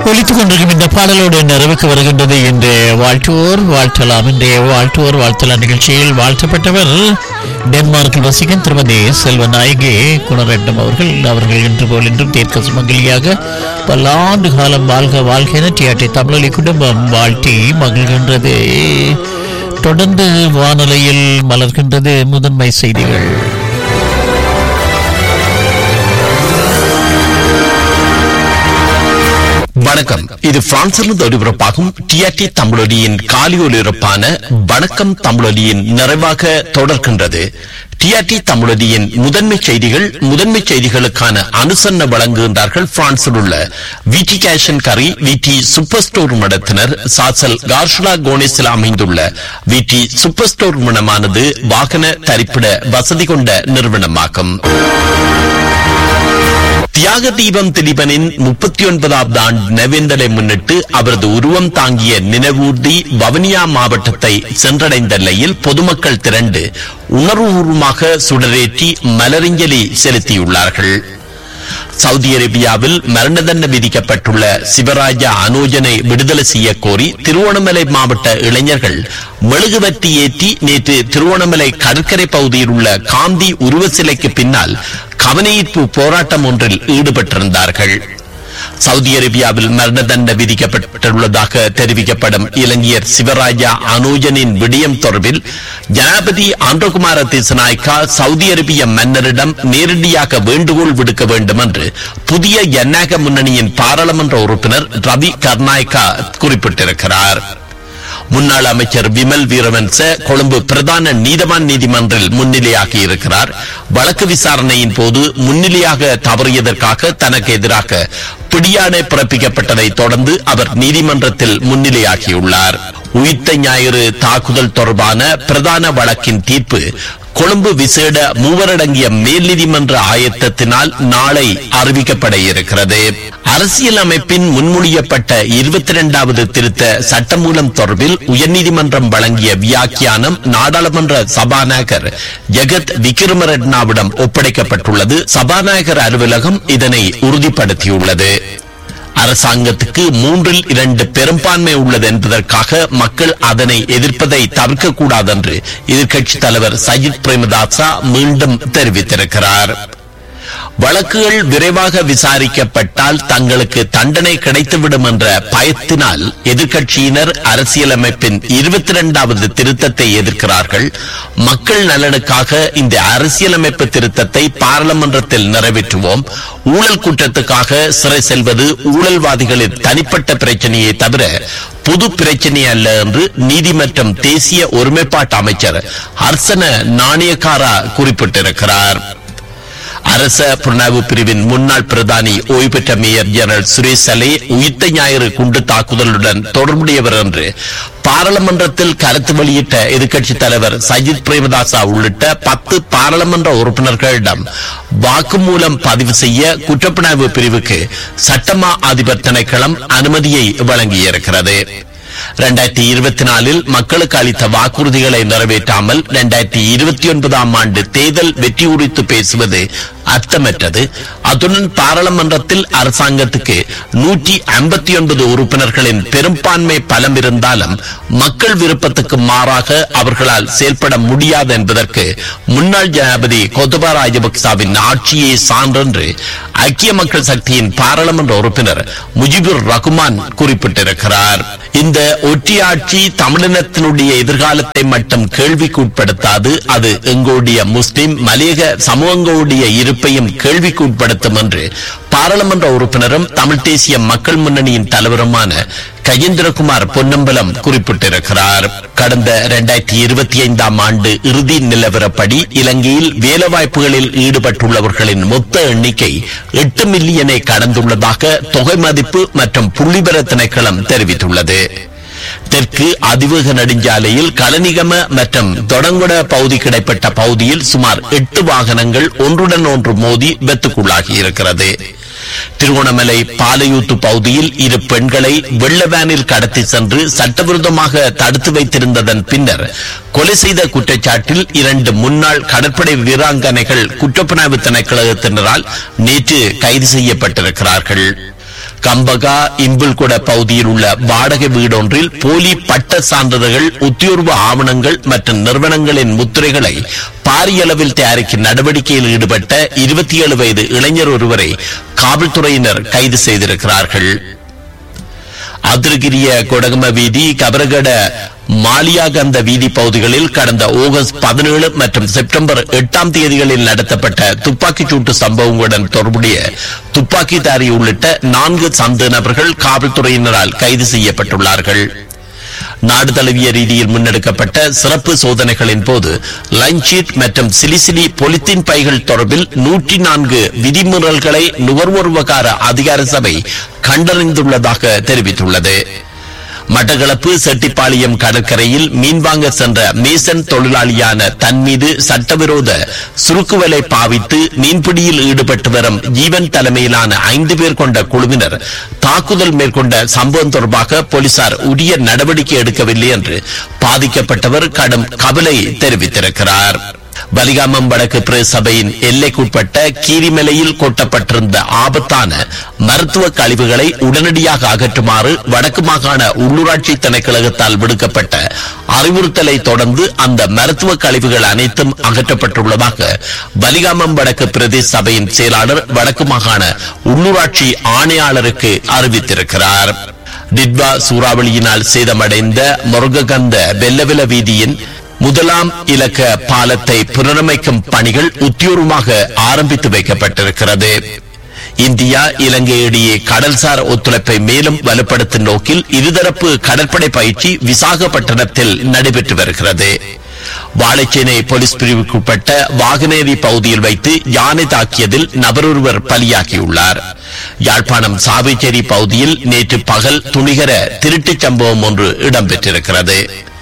ஒலித்துக் கொண்டிருக்கும் இந்த பாடலோடு நிறைவுக்கு வருகின்றது என்று வாழ்த்துவோர் வாழ்த்தலாம் இன்றைய வாழ்த்துவோர் வாழ்த்தலாம் நிகழ்ச்சியில் வாழ்த்தப்பட்டவர் டென்மார்க்கில் வசிக்கும் திருமதி செல்வநாயகி குணரட்னம் அவர்கள் அவர்கள் இன்று போல் இன்றும் தீர்க்க சுமங்கலியாக பல்லாண்டு காலம் வாழ்க வாழ்க என டிஆர்டி தமிழொலி குடும்பம் வாழ்த்தி மகிழ்கின்றது தொடர்ந்து வானொலியில் மலர்கின்றது முதன்மை செய்திகள் வணக்கம் இது பிரான்சிலிருந்து ஒளிபரப்பாகும் டிஆர்டி தமிழொலியின் காலி ஒலிபரப்பான வணக்கம் தமிழொலியின் நிறைவாக தொடர்கின்றது டிஆர்டி தமிழொலியின் முதன்மை செய்திகள் முதன்மை செய்திகளுக்கான அனுசரணை வழங்குகின்றார்கள் பிரான்சில் உள்ள விடி கேஷன் கரி விடி சூப்பர் ஸ்டோர் மடத்தினர் சாசல் கார்ஷுலா கோனேஸில் அமைந்துள்ள விடி சூப்பர் ஸ்டோர் மனமானது வாகன தரிப்பிட வசதி கொண்ட நிறுவனமாகும் தியாக தீபம் திலீபனின் முப்பத்தி ஒன்பதாவது ஆண்டு நினைவேந்தலை முன்னிட்டு அவரது உருவம் தாங்கிய நினைவூர்தி வவுனியா மாவட்டத்தை சென்றடைந்த நிலையில் பொதுமக்கள் திரண்டு உணர்வுபூர்வமாக சுடரேற்றி மலரிஞ்சலி செலுத்தியுள்ளார்கள் சவுதி அரேபியாவில் மரண தண்டனை விதிக்கப்பட்டுள்ள சிவராஜா அனோஜனை விடுதலை செய்ய கோரி திருவோணமலை மாவட்ட இளைஞர்கள் மெழுகுவர்த்தி ஏற்றி நேற்று திருவோணமலை கடற்கரை பகுதியில் உள்ள காந்தி உருவ சிலைக்கு பின்னால் கவனஈர்ப்பு போராட்டம் ஒன்றில் ஈடுபட்டிருந்தார்கள் சவுதி அரேபியாவில் மரண தண்டனை விதிக்கப்பட்டுள்ளதாக தெரிவிக்கப்படும் இளைஞர் சிவராஜா அனோஜனின் விடயம் தொடர்பில் ஜனாபதி ஆண்டகுமார திசநாய்க்கா சவுதி அரேபிய மன்னரிடம் நேரடியாக வேண்டுகோள் விடுக்க வேண்டும் என்று புதிய ஜனநாயக முன்னணியின் பாராளுமன்ற உறுப்பினர் ரவி கர்நாயக்கா குறிப்பிட்டிருக்கிறார் முன்னாள் அமைச்சர் விமல் வீரவன்ச கொழும்பு பிரதான நீதவான் நீதிமன்றில் முன்னிலையாகி இருக்கிறார் வழக்கு விசாரணையின் போது முன்னிலையாக தவறியதற்காக தனக்கு எதிராக பிடியாணை பிறப்பிக்கப்பட்டதை தொடர்ந்து அவர் நீதிமன்றத்தில் முன்னிலையாகியுள்ளார் உயிர்த்த ஞாயிறு தாக்குதல் தொடர்பான பிரதான வழக்கின் தீர்ப்பு கொழும்பு விசேட மூவரடங்கிய மேல் நீதிமன்ற ஆயத்தத்தினால் நாளை அறிவிக்கப்பட இருக்கிறது அரசியல் அமைப்பின் முன்மொழியப்பட்ட இருபத்தி இரண்டாவது திருத்த சட்டமூலம் தொடர்பில் உயர்நீதிமன்றம் வழங்கிய வியாக்கியானம் நாடாளுமன்ற சபாநாயகர் ஜெகத் விக்ரமரெட்னாவிடம் ஒப்படைக்கப்பட்டுள்ளது சபாநாயகர் அலுவலகம் இதனை உறுதிப்படுத்தியுள்ளது அரசாங்கத்துக்கு மூன்றில் இரண்டு பெரும்பான்மை உள்ளது என்பதற்காக மக்கள் அதனை எதிர்ப்பதை தவிர்க்க கூடாது என்று எதிர்க்கட்சி தலைவர் சஜித் பிரேமதாசா மீண்டும் தெரிவித்திருக்கிறார் வழக்குகள் விரைவாக விசாரிக்கப்பட்டால் தங்களுக்கு தண்டனை கிடைத்துவிடும் என்ற பயத்தினால் எதிர்க்கட்சியினர் அரசியலமைப்பின் இருபத்தி இரண்டாவது திருத்தத்தை எதிர்க்கிறார்கள் மக்கள் நலனுக்காக இந்த அரசியலமைப்பு திருத்தத்தை பாராளுமன்றத்தில் நிறைவேற்றுவோம் ஊழல் குற்றத்துக்காக சிறை செல்வது ஊழல்வாதிகளின் தனிப்பட்ட பிரச்சனையை தவிர புது பிரச்சனை அல்ல என்று நீதி மற்றும் தேசிய ஒருமைப்பாட்டு அமைச்சர் ஹர்சன நாணயக்காரா குறிப்பிட்டிருக்கிறார் அரச புலனாய்வு பிரிவின் முன்னாள் பிரதானி ஓய்வு பெற்ற மேயர் ஜெனரல் சுரேஷ் சலே உயிர்த்த ஞாயிறு குண்டு தாக்குதலுடன் தொடர்புடையவர் என்று பாராளுமன்றத்தில் கருத்து வெளியிட்ட எதிர்க்கட்சித் தலைவர் சஜித் பிரேமதாசா உள்ளிட்ட பத்து பாராளுமன்ற உறுப்பினர்களிடம் வாக்குமூலம் பதிவு செய்ய குற்றப்புலனாய்வு பிரிவுக்கு சட்டமா அதிபர் திணைக்களம் அனுமதியை வழங்கியிருக்கிறது இரண்டாயிரத்தி இருபத்தி நாலில் மக்களுக்கு அளித்த வாக்குறுதிகளை நிறைவேற்றாமல் இரண்டாயிரத்தி இருபத்தி ஒன்பதாம் ஆண்டு தேர்தல் வெற்றி குறித்து பேசுவது அர்த்தமற்றது அத்துடன் பாராளுமன்றத்தில் அரசாங்கத்துக்கு நூற்றி ஐம்பத்தி ஒன்பது உறுப்பினர்களின் பெரும்பான்மை பலம் இருந்தாலும் மக்கள் விருப்பத்துக்கு மாறாக அவர்களால் செயல்பட முடியாது என்பதற்கு முன்னாள் ஜனாபதி கொத்தபா ராஜபக்சாவின் ஆட்சியே சான்றென்று ஐக்கிய மக்கள் சக்தியின் பாராளுமன்ற உறுப்பினர் முஜிபுர் ரகுமான் குறிப்பிட்டிருக்கிறார் இந்த ஒற்றியாட்சி தமிழினத்தினுடைய எதிர்காலத்தை மட்டும் கேள்விக்குட்படுத்தாது அது எங்களுடைய முஸ்லிம் மலையக சமூகங்களுடைய இருப்பையும் கேள்விக்குட்படுத்தும் என்று பாராளுமன்ற உறுப்பினரும் தமிழ் தேசிய மக்கள் முன்னணியின் தலைவருமான கஜேந்திரகுமார் பொன்னம்பலம் குறிப்பிட்டிருக்கிறார் கடந்த இரண்டாயிரத்தி இருபத்தி ஐந்தாம் ஆண்டு இறுதி நிலவரப்படி இலங்கையில் வேலைவாய்ப்புகளில் ஈடுபட்டுள்ளவர்களின் மொத்த எண்ணிக்கை எட்டு மில்லியனை கடந்துள்ளதாக தொகை மதிப்பு மற்றும் புள்ளிபர திணைக்களம் தெரிவித்துள்ளது தெற்கு அதிவேக நெடுஞ்சாலையில் களனிகம மற்றும் தொடங்குட பகுதி கிடைப்பட்ட பகுதியில் சுமார் எட்டு வாகனங்கள் ஒன்றுடன் ஒன்று மோதி விபத்துக்குள்ளாகி இருக்கிறது திருகோணமலை பாலையூத்து பகுதியில் இரு பெண்களை வெள்ள வேனில் கடத்தி சென்று சட்டவிரோதமாக தடுத்து வைத்திருந்ததன் பின்னர் கொலை செய்த குற்றச்சாட்டில் இரண்டு முன்னாள் கடற்படை வீராங்கனைகள் குற்றப்புலனாய்வு திணைக்களத்தினரால் நேற்று கைது செய்யப்பட்டிருக்கிறார்கள் கம்பகா இம்பிள்குட பகுதியில் உள்ள வாடகை வீடொன்றில் போலி பட்ட சான்றிதழ்கள் உத்தியோர்வ ஆவணங்கள் மற்றும் நிறுவனங்களின் முத்திரைகளை பாரியளவில் தயாரிக்கும் நடவடிக்கையில் ஈடுபட்ட இருபத்தி ஏழு வயது இளைஞர் ஒருவரை காவல்துறையினர் கைது செய்திருக்கிறார்கள் அதிர்கிரிய கொடகம வீதி கபரகட மாலியாகந்த வீதி பகுதிகளில் கடந்த ஆகஸ்ட் பதினேழு மற்றும் செப்டம்பர் எட்டாம் தேதிகளில் நடத்தப்பட்ட துப்பாக்கிச் சூட்டு சம்பவங்களுடன் தொடர்புடைய துப்பாக்கிதாரி உள்ளிட்ட நான்கு சந்த நபர்கள் காவல்துறையினரால் கைது செய்யப்பட்டுள்ளார்கள் நாடு தழுவிய ரீதியில் முன்னெடுக்கப்பட்ட சிறப்பு சோதனைகளின் போது லஞ்ச் மற்றும் சிலிசிலி பொலித்தீன் பைகள் தொடர்பில் நூற்றி நான்கு விதிமுறைகளை நுகர்வோர் விவகார அதிகார சபை கண்டறிந்துள்ளதாக தெரிவித்துள்ளது மட்டக்களப்பு செட்டிப்பாளையம் கடற்கரையில் மீன் வாங்க சென்ற மேசன் தொழிலாளியான தன் மீது சட்டவிரோத சுருக்குவலை பாவித்து மீன்பிடியில் ஈடுபட்டு வரும் ஜீவன் தலைமையிலான ஐந்து பேர் கொண்ட குழுவினர் தாக்குதல் மேற்கொண்ட சம்பவம் தொடர்பாக போலீசார் உரிய நடவடிக்கை எடுக்கவில்லை என்று பாதிக்கப்பட்டவர் கடும் கவலை தெரிவித்திருக்கிறார் பலிகாமம் வடக்கு பிரதேச சபையின் எல்லைக்குட்பட்ட கீரிமலையில் கொட்டப்பட்டிருந்த ஆபத்தான மருத்துவ கழிவுகளை உடனடியாக அகற்றுமாறு வடக்கு மாகாண உள்ளூராட்சி திணைக்களகத்தால் விடுக்கப்பட்ட அறிவுறுத்தலை தொடர்ந்து அந்த மருத்துவ கழிவுகள் அனைத்தும் அகற்றப்பட்டுள்ளதாக பலிகாமம் வடக்கு பிரதேச சபையின் செயலாளர் வடக்கு மாகாண உள்ளூராட்சி ஆணையாளருக்கு அறிவித்திருக்கிறார் டிட்வா சூறாவளியினால் சேதமடைந்த முருககந்த வெல்லவில வீதியின் முதலாம் இலக்க பாலத்தை புனரமைக்கும் பணிகள் உத்தியோகமாக ஆரம்பித்து வைக்கப்பட்டிருக்கிறது இந்தியா இலங்கை இடையே கடல்சார் ஒத்துழைப்பை மேலும் வலுப்படுத்தும் நோக்கில் இருதரப்பு கடற்படை பயிற்சி விசாகப்பட்டினத்தில் நடைபெற்று வருகிறது வாழைச்சேனை போலீஸ் பிரிவுக்குட்பட்ட வாகனேரி பகுதியில் வைத்து யானை தாக்கியதில் நபரொருவர் பலியாகியுள்ளார் யாழ்ப்பாணம் சாவைச்சேரி பகுதியில் நேற்று பகல் துணிகர திருட்டுச் சம்பவம் ஒன்று இடம்பெற்றிருக்கிறது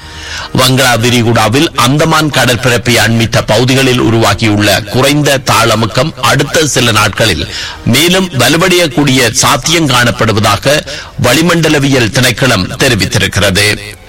வங்களா விரிகுடாவில் அந்தமான் கடற்பரப்பை அண்மித்த பகுதிகளில் உருவாகியுள்ள குறைந்த தாளமுக்கம் அடுத்த சில நாட்களில் மேலும் வலுவடையக்கூடிய சாத்தியம் காணப்படுவதாக வளிமண்டலவியல் திணைக்களம் தெரிவித்திருக்கிறது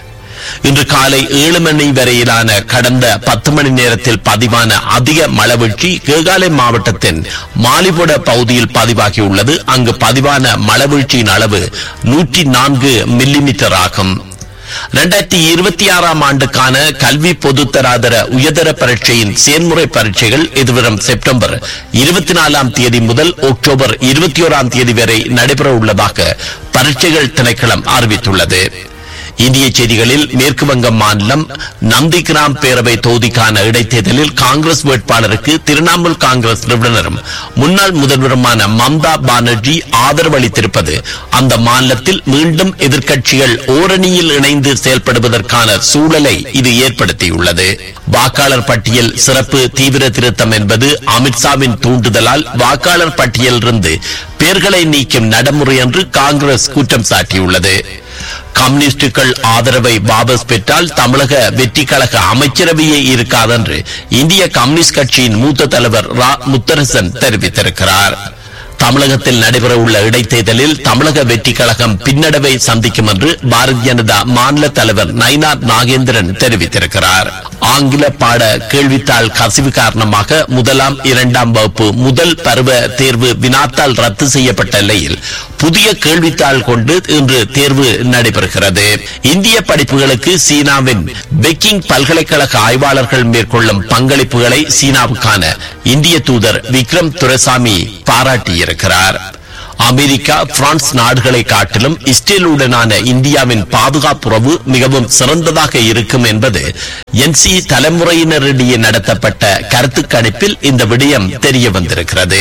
இன்று காலை ஏழு மணி வரையிலான கடந்த பத்து மணி நேரத்தில் பதிவான அதிக மழவீழ்ச்சி கேகாலை மாவட்டத்தின் மாலிபுட பகுதியில் பதிவாகியுள்ளது அங்கு பதிவான மழவீழ்ச்சியின் அளவு நூற்றி நான்கு மில்லிமீட்டர் ஆகும் இரண்டாயிரத்தி இருபத்தி ஆறாம் ஆண்டுக்கான கல்வி பொதுத்தராதர உயர்தர பரீட்சையின் செயல்முறை பரீட்சைகள் எதிர்வரும் செப்டம்பர் இருபத்தி நாலாம் தேதி முதல் அக்டோபர் இருபத்தி ஓராம் தேதி வரை நடைபெற உள்ளதாக பரீட்சைகள் திணைக்களம் அறிவித்துள்ளது இந்திய செய்திகளில் மேற்கு வங்கம் மாநிலம் நந்திகிராம் பேரவை தொகுதிக்கான இடைத்தேர்தலில் காங்கிரஸ் வேட்பாளருக்கு திரிணாமுல் காங்கிரஸ் நிறுவனரும் முன்னாள் முதல்வருமான மம்தா பானர்ஜி ஆதரவு அளித்திருப்பது அந்த மாநிலத்தில் மீண்டும் எதிர்க்கட்சிகள் ஓரணியில் இணைந்து செயல்படுவதற்கான சூழலை இது ஏற்படுத்தியுள்ளது வாக்காளர் பட்டியல் சிறப்பு தீவிர திருத்தம் என்பது அமித்ஷாவின் தூண்டுதலால் வாக்காளர் பட்டியலிருந்து பெயர்களை நீக்கும் நடைமுறை என்று காங்கிரஸ் குற்றம் சாட்டியுள்ளது கம்யூனிஸ்டுகள் ஆதரவை வாபஸ் பெற்றால் தமிழக வெற்றி கழக அமைச்சரவையே இருக்காதென்று இந்திய கம்யூனிஸ்ட் கட்சியின் மூத்த தலைவர் ரா முத்தரசன் தெரிவித்திருக்கிறார் தமிழகத்தில் நடைபெறவுள்ள இடைத்தேர்தலில் தமிழக வெற்றி கழகம் பின்னடைவை சந்திக்கும் என்று பாரதிய ஜனதா மாநில தலைவர் நயினார் நாகேந்திரன் தெரிவித்திருக்கிறார் ஆங்கில பாட கேள்வித்தாள் கசிவு காரணமாக முதலாம் இரண்டாம் வகுப்பு முதல் பருவ தேர்வு வினாத்தாள் ரத்து செய்யப்பட்ட நிலையில் புதிய கேள்வித்தாள் கொண்டு இன்று தேர்வு நடைபெறுகிறது இந்திய படிப்புகளுக்கு சீனாவின் பெக்கிங் பல்கலைக்கழக ஆய்வாளர்கள் மேற்கொள்ளும் பங்களிப்புகளை சீனாவுக்கான இந்திய தூதர் விக்ரம் துரைசாமி பாராட்டியிருக்கிறார் அமெரிக்கா பிரான்ஸ் நாடுகளை காட்டிலும் இஸ்ரேலுடனான இந்தியாவின் பாதுகாப்புறவு மிகவும் சிறந்ததாக இருக்கும் என்பது என்சி தலைமுறையினரிடையே நடத்தப்பட்ட கருத்து கணிப்பில் இந்த விடயம் தெரிய வந்திருக்கிறது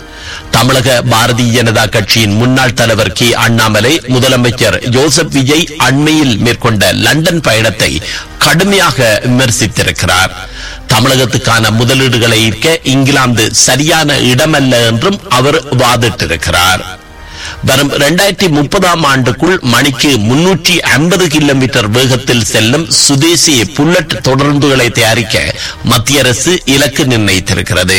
தமிழக பாரதிய ஜனதா கட்சியின் முன்னாள் தலைவர் கே அண்ணாமலை முதலமைச்சர் ஜோசப் விஜய் அண்மையில் மேற்கொண்ட லண்டன் பயணத்தை கடுமையாக விமர்சித்திருக்கிறார் தமிழகத்துக்கான முதலீடுகளை ஈர்க்க இங்கிலாந்து சரியான இடமல்ல என்றும் அவர் வாதிட்டிருக்கிறார் வரும் இரண்டாயிரத்தி முப்பதாம் ஆண்டுக்குள் மணிக்கு முன்னூற்றி ஐம்பது கிலோமீட்டர் வேகத்தில் செல்லும் சுதேசி புல்லட் தொடர்ந்துகளை தயாரிக்க மத்திய அரசு இலக்கு நிர்ணயித்திருக்கிறது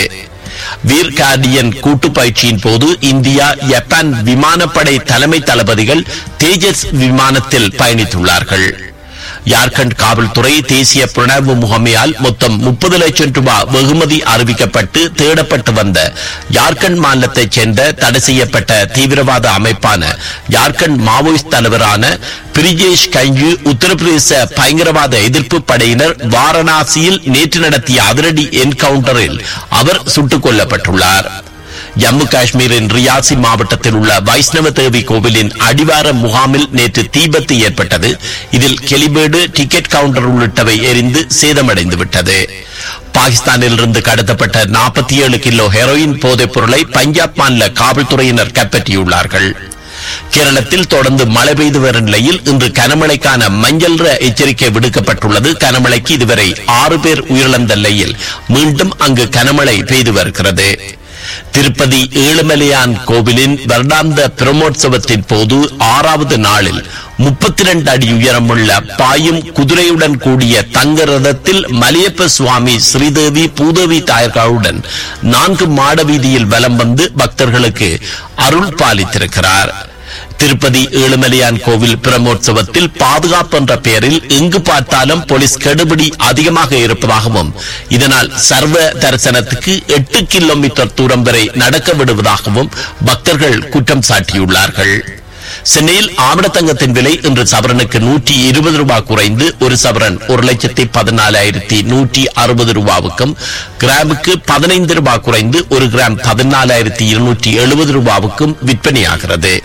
வீர் கார்டியன் கூட்டு பயிற்சியின் போது இந்தியா ஜப்பான் விமானப்படை தலைமை தளபதிகள் தேஜஸ் விமானத்தில் பயணித்துள்ளார்கள் ஜார்க்கண்ட் காவல்துறை தேசிய புலனாய்வு முகமையால் மொத்தம் முப்பது லட்சம் ரூபாய் வெகுமதி அறிவிக்கப்பட்டு தேடப்பட்டு வந்த ஜார்க்கண்ட் மாநிலத்தைச் சேர்ந்த தடை செய்யப்பட்ட தீவிரவாத அமைப்பான ஜார்க்கண்ட் மாவோயிஸ்ட் தலைவரான பிரிஜேஷ் கஞ்சு உத்தரப்பிரதேச பயங்கரவாத எதிர்ப்பு படையினர் வாரணாசியில் நேற்று நடத்திய அதிரடி என்கவுண்டரில் அவர் சுட்டுக் கொல்லப்பட்டுள்ளார் ஜம்மு காஷ்மீரின் ரியாசி மாவட்டத்தில் உள்ள வைஷ்ணவ தேவி கோவிலின் அடிவார முகாமில் நேற்று தீபத்து ஏற்பட்டது இதில் கெலிபேடு டிக்கெட் கவுண்டர் உள்ளிட்டவை எரிந்து சேதமடைந்து விட்டது பாகிஸ்தானிலிருந்து கடத்தப்பட்ட நாற்பத்தி ஏழு கிலோ ஹெரோயின் போதைப் பொருளை பஞ்சாப் மாநில காவல்துறையினர் கைப்பற்றியுள்ளார்கள் கேரளத்தில் தொடர்ந்து மழை பெய்து வரும் நிலையில் இன்று கனமழைக்கான மஞ்சள் நிற எச்சரிக்கை விடுக்கப்பட்டுள்ளது கனமழைக்கு இதுவரை ஆறு பேர் உயிரிழந்த நிலையில் மீண்டும் அங்கு கனமழை பெய்து வருகிறது திருப்பதி ஏழுமலையான் கோவிலின் வருடாந்த பிரமோற்சவத்தின் போது ஆறாவது நாளில் முப்பத்தி ரெண்டு அடி உயரமுள்ள பாயும் குதிரையுடன் கூடிய தங்க ரதத்தில் மலையப்ப சுவாமி ஸ்ரீதேவி பூதேவி தாயர்களுடன் நான்கு மாட வீதியில் வலம் வந்து பக்தர்களுக்கு அருள் பாலித்திருக்கிறார் திருப்பதி ஏழுமலையான் கோவில் பிரமோற்சவத்தில் பாதுகாப்பு என்ற பெயரில் எங்கு பார்த்தாலும் போலீஸ் கெடுபிடி அதிகமாக இருப்பதாகவும் இதனால் சர்வ தரிசனத்துக்கு எட்டு கிலோமீட்டர் தூரம் வரை நடக்க விடுவதாகவும் பக்தர்கள் குற்றம் சாட்டியுள்ளார்கள் சென்னையில் ஆவணத்தங்கத்தின் விலை இன்று சவரனுக்கு நூற்றி இருபது ரூபாய் குறைந்து ஒரு சவரன் ஒரு லட்சத்தி பதினாலாயிரத்தி நூற்றி அறுபது ரூபாவுக்கும் கிராமுக்கு பதினைந்து ரூபாய் குறைந்து ஒரு கிராம் பதினாலாயிரத்தி இருநூற்றி எழுபது ரூபாவுக்கும் விற்பனையாகிறது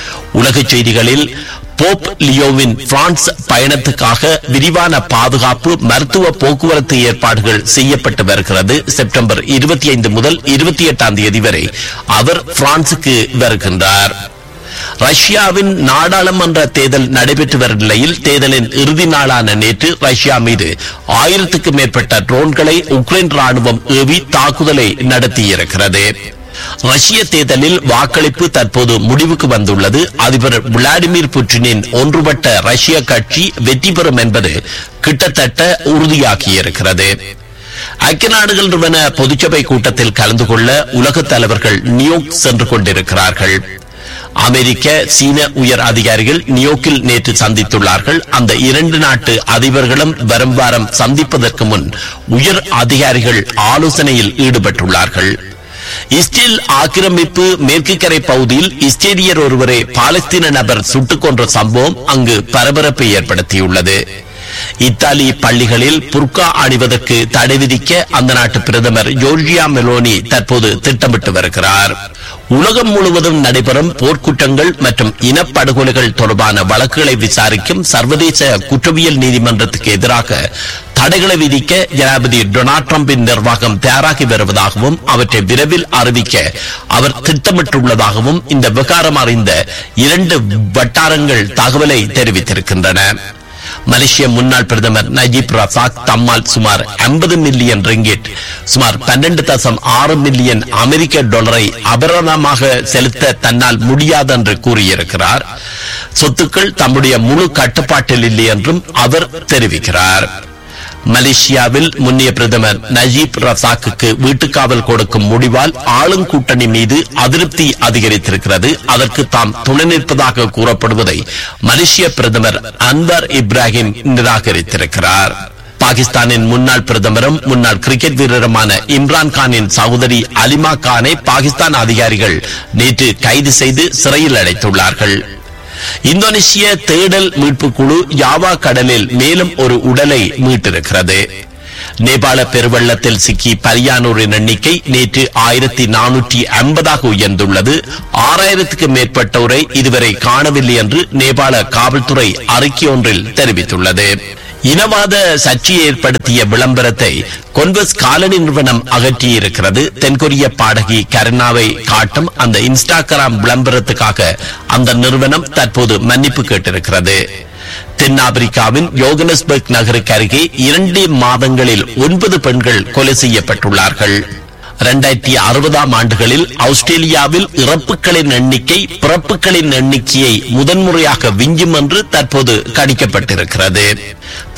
உலகச் செய்திகளில் போப் லியோவின் பிரான்ஸ் பயணத்துக்காக விரிவான பாதுகாப்பு மருத்துவ போக்குவரத்து ஏற்பாடுகள் செய்யப்பட்டு வருகிறது செப்டம்பர் இருபத்தி ஐந்து முதல் இருபத்தி எட்டாம் தேதி வரை அவர் பிரான்சுக்கு வருகின்றார் ரஷ்யாவின் நாடாளுமன்ற தேர்தல் நடைபெற்று வரும் நிலையில் தேர்தலின் இறுதி நாளான நேற்று ரஷ்யா மீது ஆயிரத்துக்கும் மேற்பட்ட ட்ரோன்களை உக்ரைன் ராணுவம் ஏவி தாக்குதலை நடத்தியிருக்கிறது ரஷ்ய தேர்தலில் வாக்களிப்பு தற்போது முடிவுக்கு வந்துள்ளது அதிபர் விளாடிமிர் புட்டினின் ஒன்றுபட்ட ரஷ்ய கட்சி வெற்றி பெறும் என்பது கிட்டத்தட்ட உறுதியாகியிருக்கிறது ஐக்கிய நாடுகள் நிறுவன பொதுச்சபை கூட்டத்தில் கலந்து கொள்ள உலக தலைவர்கள் நியூயோர்க் சென்று கொண்டிருக்கிறார்கள் அமெரிக்க சீன உயர் அதிகாரிகள் நியூயோர்க்கில் நேற்று சந்தித்துள்ளார்கள் அந்த இரண்டு நாட்டு அதிபர்களும் வரும் வாரம் சந்திப்பதற்கு முன் உயர் அதிகாரிகள் ஆலோசனையில் ஈடுபட்டுள்ளார்கள் இஸ்ரேல் ஆக்கிரமிப்பு மேற்கு கரை பகுதியில் இஸ்ரேலியர் ஒருவரை பாலஸ்தீன நபர் சுட்டுக் கொன்ற சம்பவம் அங்கு பரபரப்பை ஏற்படுத்தியுள்ளது இத்தாலி பள்ளிகளில் புர்கா அணிவதற்கு தடை விதிக்க அந்த நாட்டு பிரதமர் ஜோர்ஜியா மெலோனி தற்போது திட்டமிட்டு வருகிறார் உலகம் முழுவதும் நடைபெறும் போர்க்குற்றங்கள் மற்றும் இனப்படுகொலைகள் தொடர்பான வழக்குகளை விசாரிக்கும் சர்வதேச குற்றவியல் நீதிமன்றத்துக்கு எதிராக தடைகளை விதிக்க ஜனாதிபதி டொனால்ட் டிரம்பின் நிர்வாகம் தயாராகி வருவதாகவும் அவற்றை விரைவில் அறிவிக்க அவர் திட்டமிட்டுள்ளதாகவும் இந்த விவகாரம் அறிந்த இரண்டு வட்டாரங்கள் தகவலை தெரிவித்திருக்கின்றன மலேசிய முன்னாள் பிரதமர் நஜீப் ரசாக் தம்மால் சுமார் 50 மில்லியன் ரிங்கிட் சுமார் 12 தசம் ஆறு மில்லியன் அமெரிக்க டாலரை அபராதமாக செலுத்த தன்னால் முடியாது என்று கூறியிருக்கிறார் சொத்துக்கள் தம்முடைய முழு கட்டுப்பாட்டில் இல்லை என்றும் அவர் தெரிவிக்கிறார் மலேசியாவில் முன்னைய பிரதமர் நஜீப் ரசாக்குக்கு வீட்டுக்காவல் கொடுக்கும் முடிவால் ஆளும் கூட்டணி மீது அதிருப்தி அதிகரித்திருக்கிறது அதற்கு தாம் துணை நிற்பதாக கூறப்படுவதை மலேசிய பிரதமர் அன்வர் இப்ராஹிம் நிராகரித்திருக்கிறார் பாகிஸ்தானின் முன்னாள் பிரதமரும் முன்னாள் கிரிக்கெட் வீரருமான இம்ரான் கானின் சகோதரி அலிமா கானை பாகிஸ்தான் அதிகாரிகள் நேற்று கைது செய்து சிறையில் அடைத்துள்ளார்கள் இந்தோனேசிய தேடல் மீட்பு குழு யாவா கடலில் மேலும் ஒரு உடலை மீட்டிருக்கிறது நேபாள பெருவெள்ளத்தில் சிக்கி பலியானோரின் எண்ணிக்கை நேற்று ஆயிரத்தி நானூற்றி ஐம்பதாக உயர்ந்துள்ளது ஆறாயிரத்துக்கு மேற்பட்டோரை இதுவரை காணவில்லை என்று நேபாள காவல்துறை அறிக்கை ஒன்றில் தெரிவித்துள்ளது இனவாத சர்ச்சையை ஏற்படுத்திய விளம்பரத்தை கொன்வஸ் காலனி நிறுவனம் அகற்றியிருக்கிறது தென்கொரிய பாடகி கருணாவை காட்டும் அந்த இன்ஸ்டாகிராம் விளம்பரத்துக்காக அந்த நிறுவனம் தற்போது மன்னிப்பு கேட்டிருக்கிறது தென்னாப்பிரிக்காவின் யோகனஸ்பர்க் நகருக்கு அருகே இரண்டு மாதங்களில் ஒன்பது பெண்கள் கொலை செய்யப்பட்டுள்ளார்கள் இரண்டாயிரத்தி அறுபதாம் ஆண்டுகளில் ஆஸ்திரேலியாவில் இறப்புகளின் எண்ணிக்கை பிறப்புகளின் எண்ணிக்கையை முதன்முறையாக விஞ்சும் என்று தற்போது கணிக்கப்பட்டிருக்கிறது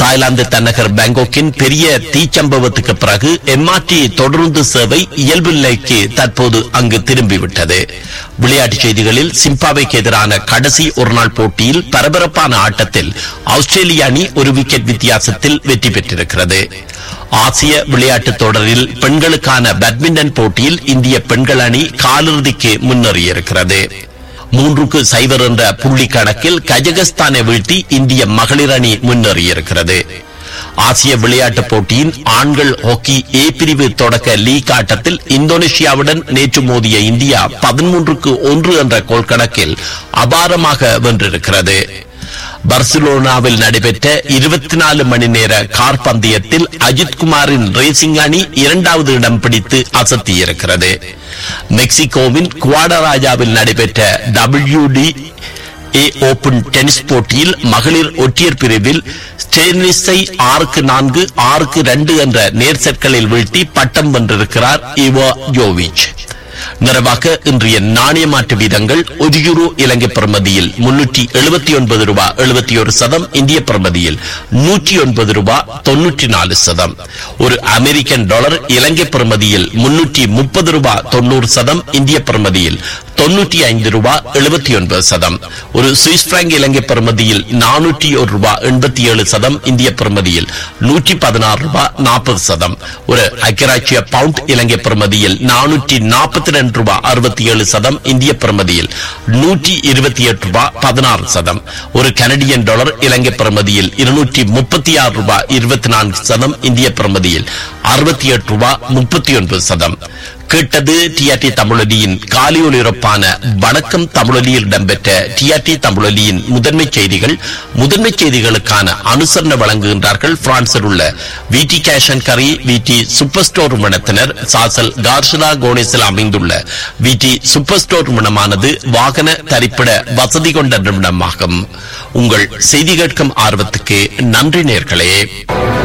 தாய்லாந்து தலைநகர் பாங்காக்கின் பெரிய தீச்சம்பவத்துக்கு பிறகு எம்ஆர்டி தொடர்ந்து சேவை இயல்பு நிலைக்கு தற்போது அங்கு திரும்பிவிட்டது விளையாட்டுச் செய்திகளில் சிம்பாப்வேக்கு எதிரான கடைசி ஒருநாள் போட்டியில் பரபரப்பான ஆட்டத்தில் ஆஸ்திரேலிய அணி ஒரு விக்கெட் வித்தியாசத்தில் வெற்றி பெற்றிருக்கிறது ஆசிய விளையாட்டுத் தொடரில் பெண்களுக்கான பேட்மிண்டன் போட்டியில் இந்திய பெண்கள் அணி காலிறுதிக்கு முன்னேறியிருக்கிறது மூன்றுக்கு சைபர் என்ற புள்ளி கணக்கில் கஜகஸ்தானை வீழ்த்தி இந்திய மகளிர் அணி முன்னேறியிருக்கிறது ஆசிய விளையாட்டுப் போட்டியின் ஆண்கள் ஹாக்கி ஏ பிரிவு தொடக்க லீக் ஆட்டத்தில் இந்தோனேஷியாவுடன் நேற்று மோதிய இந்தியா பதிமூன்றுக்கு ஒன்று என்ற கோல் கணக்கில் அபாரமாக வென்றிருக்கிறது பர்சிலோனாவில் நடைபெற்ற இருபத்தி நாலு மணி நேர கார் பந்தயத்தில் அஜித் குமாரின் ரேசிங் அணி இரண்டாவது இடம் பிடித்து அசத்தியிருக்கிறது மெக்சிகோவின் குவாடராஜாவில் நடைபெற்ற டபிள்யூடி ஏ ஓபன் டென்னிஸ் போட்டியில் மகளிர் ஒற்றையர் பிரிவில் ஸ்டேனிஸை ஆறுக்கு நான்கு ஆறுக்கு ரெண்டு என்ற நேர் செட்களில் வீழ்த்தி பட்டம் வென்றிருக்கிறார் இவோ ஜோவிச் நிறைவாக இன்றைய நாணய மாற்று வீதங்கள் ஒரு யூரோ இலங்கை பிரமதியில் முன்னூற்றி எழுபத்தி ஒன்பது ரூபாய் எழுபத்தி ஒரு சதம் இந்திய பிரமதியில் நூற்றி ஒன்பது ரூபாய் தொன்னூற்றி நாலு சதம் ஒரு அமெரிக்கன் டாலர் இலங்கை பிரமதியில் முன்னூற்றி முப்பது ரூபாய் தொண்ணூறு சதம் இந்திய பிரமதியில் தொன்னூற்றி ஐந்து ரூபாய் எழுபத்தி ஒன்பது சதம் ஒரு சுவிஸ் பிராங்க் இலங்கை பிரமதியில் நானூற்றி ஒரு ரூபாய் எண்பத்தி ஏழு சதம் இந்திய பிரமதியில் நூற்றி பதினாறு ரூபாய் நாற்பது சதம் ஒரு ஐக்கியராட்சிய பவுண்ட் இலங்கை பிரமதியில் நானூற்றி நாற்பத்தி ரெண்டு ரூபாய் அறுபத்தி ஏழு சதம் இந்திய பிரமதியில் நூற்றி இருபத்தி எட்டு ரூபாய் பதினாறு சதம் ஒரு கனடியன் டாலர் இலங்கை பிரமதியில் இருநூற்றி முப்பத்தி ஆறு ரூபாய் இருபத்தி நான்கு சதம் இந்திய பிரமதியில் அறுபத்தி எட்டு ரூபாய் முப்பத்தி ஒன்பது சதம் கேட்டது டிஆர்டி தமிழொலியின் காலி ஒலிபரப்பான வணக்கம் தமிழொலியில் இடம்பெற்ற டிஆர்டி தமிழொலியின் முதன்மை செய்திகள் முதன்மை செய்திகளுக்கான அனுசரணை வழங்குகின்றார்கள் பிரான்சில் உள்ள விடி கேஷன் கரி விடி சூப்பர் ஸ்டோர் நிறுவனத்தினர் சாசல் கார்ஷலா கோனேஸில் அமைந்துள்ள விடி சூப்பர் ஸ்டோர் நிறுவனமானது வாகன தரிப்பிட வசதி கொண்ட நிறுவனமாகும் உங்கள் செய்தி கேட்கும் ஆர்வத்துக்கு நன்றி நேர்களே